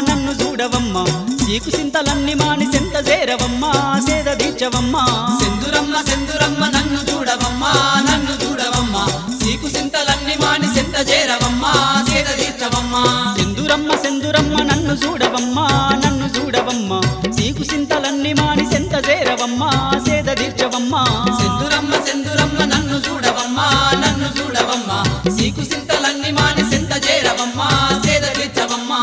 నన్ను చూడవమ్మా చీకు సింతలన్నీ మాని సెంత చేరవమ్మా సేద తీర్చవమ్మా సెందురమ్మ సెందురమ్మ నన్ను చూడవమ్మా నన్ను చూడవమ్మా సీకు సింతలన్నీ మాని సెంత చేరవమ్మా సేద తీర్చవమ్మా సెందురమ్మ సెందురమ్మ నన్ను చూడవమ్మా నన్ను చూడవమ్మా చీకు సింతలన్నీ మాని సెంత చేరవమ్మా సేద తీర్చవమ్మా సెందురమ్మ సెందురమ్మ నన్ను చూడవమ్మా నన్ను చూడవమ్మా సీకు సింతలన్నీ మాని సెంత చేరవమ్మా సేద తీర్చవమ్మా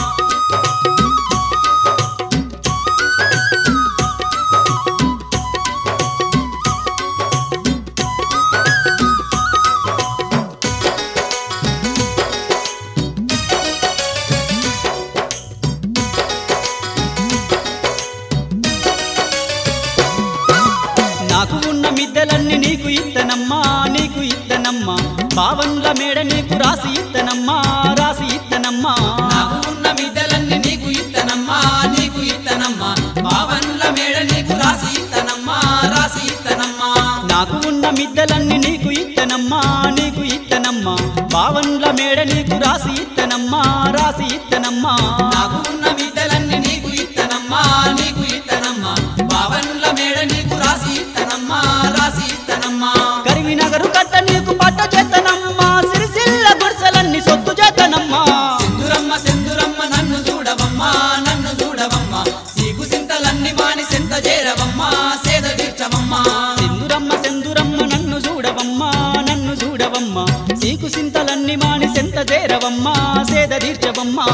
నాకు ఉన్న మిద్దెలన్నీ నీకు ఇత్తనమ్మా నీకు ఇత్తనమ్మా బావన్ల మేడ నీకు రాసి ఇత్తనమ్మా రాసి ఇత్తనమ్మా నాకు ఉన్న మిద్దెలన్నీ నీకు ఇత్తనమ్మా నీకు ఇత్తనమ్మా బావన్ల మేడ నీకు రాసి ఇత్తనమ్మా రాసి ఇత్తనమ్మా నాకు ఉన్న మిద్దెలన్నీ నీకు ఇత్తనమ్మా నీకు ఇత్తనమ్మా బావన్ల మేడ నీకు రాసి ఇత్తనమ్మా రాసి ఇత్తనమ్మా నాకు ఉన్న మిద్దెలన్నీ నీకు ఇత్తనమ్మా నీకు ఇత్తనమ్మా బావన్ల మేడ నీకు రాసి ఇత్తనమ్మా రాసి ఇత్తనమ్మా కరిమినగరు కట్ట నీకు పట్ట చేతనమ్మా సిరిసిల్ల గుడిసెలన్నీ సొత్తు చేతనమ్మా సెందురమ్మ సెందురమ్మ నన్ను చూడవమ్మా నన్ను చూడవమ్మా సీకు సింతలన్నీ మాని సెంత చేరవమ్మా సేద తీర్చవమ్మా సెందురమ్మ సెందురమ్మ నన్ను చూడవమ్మా నన్ను చూడవమ్మా సీకు సింతలన్నీ మాని సెంత చేరవమ్మా సేద తీర్చవమ్మా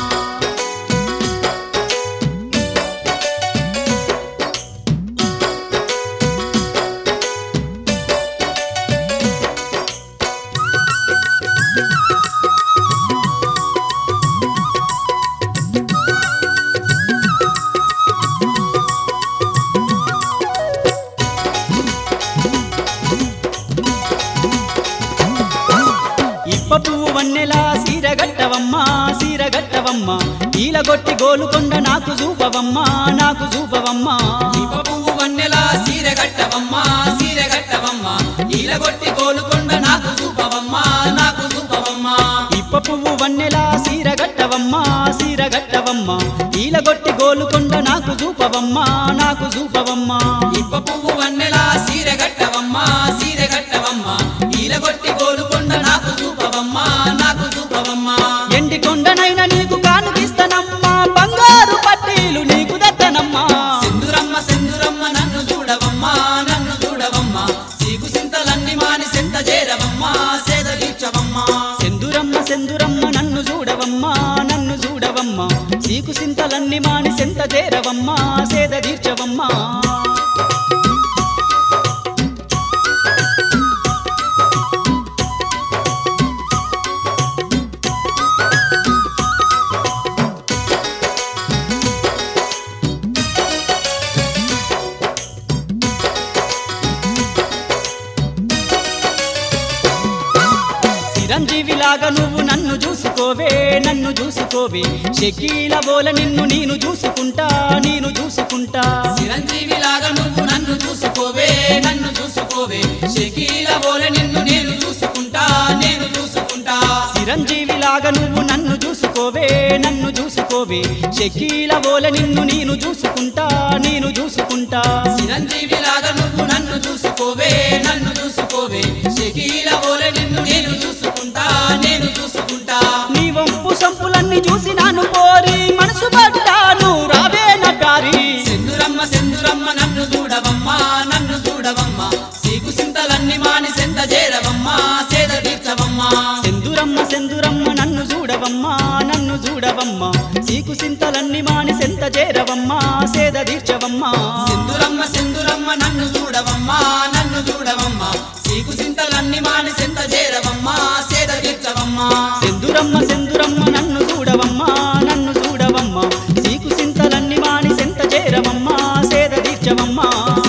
ఇప్ప పువ్వు వన్నెలా సీరగట్టవమ్మా సీరగట్టవమ్మా ఈలగొట్టి గోలుకొండ నాకు చూపవమ్మా నాకు చూపవమ్మా ఇప్ప పువ్వు వన్నెలా సీర గట్టవమ్మా సీర గట్టవమ్మా ఈలగొట్టి గోలుకొండ నాకు చూపవమ్మా నాకు చూపవమ్మా ఇప్ప పువ్వు వన్నెలా సీరగట్టవమ్మా సీరగట్టవమ్మా ఈలగొట్టి గోలుకొండ నాకు చూపవమ్మా నాకు చూపవమ్మా ఇప్ప పువ్వు వన్నెలా సీర గట్టవమ్మా సీర గట్టవమ్మా ఈలగొట్టి గోలుకొండ నాకు చూపవమ్మా నాకు చూపవమ్మా ఎండి కొండనైన నీకు కానుకిస్తనమ్మా బంగారు పట్టీలు నీకు దత్తనమ్మా సెందురమ్మ సెందురమ్మ నన్ను చూడవమ్మా నన్ను చూడవమ్మా సీకు సింతలన్నీ మాని సెంత చేరవమ్మా సేద తీర్చవమ్మా సెందురమ్మ సెందురమ్మ నన్ను చూడవమ్మా నన్ను చూడవమ్మా చీకు సింతలన్నీ మాని సెంత చేరవమ్మా సేద తీర్చవమ్మా చిరంజీవిలాగా నువ్వు నన్ను చూసుకోవే నన్ను చూసుకోవే షకీల బోల నిన్ను నేను చూసుకుంటా నేను చూసుకుంటా చిరంజీవి లాగా నువ్వు నన్ను చూసుకోవే నన్ను చూసుకోవే షకీల బోలె నిన్ను నేను చూసుకుంటా నేను చూసుకుంటా చిరంజీవిలాగా నువ్వు నన్ను చూసుకోవే నన్ను చూసుకోవే షకీల బోల నిన్ను నేను చూసుకుంటా నేను చూసుకుంటా చిరంజీవి లాగా నువ్వు నన్ను చూసుకోవే నన్ను చూసుకోవే షకీల బోలె నిన్ను నేను చూసుకుంటా నేను చూసుకుంటా నీ వంపు సంపులన్నీ చూసి నాను కోరి మనసు పడ్డాను రావే నా ప్యారి సెందురమ్మ సెందురమ్మ నన్ను చూడవమ్మా నన్ను చూడవమ్మా సీకు సింతలన్నీ మాని సెంత చేరవమ్మా సేద తీర్చవమ్మా సెందురమ్మ సెందురమ్మ నన్ను చూడవమ్మా నన్ను చూడవమ్మా చీకు సింతలన్నీ మాని సెంత చేరవమ్మా సేద తీర్చవమ్మా సెందురమ్మ సెందురమ్మ నన్ను చూడవమ్మా నన్ను చూడవమ్మా సీకు సింతలన్నీ మాని సెంత చేరవమ్మా సేద తీర్చవమ్మా సెందురమ్మ సెందురమ్మ నన్ను చూడవమ్మా నన్ను చూడవమ్మా చీకు సింతలన్నీ మాని సెంత చేరవమ్మా సేద తీర్చవమ్మా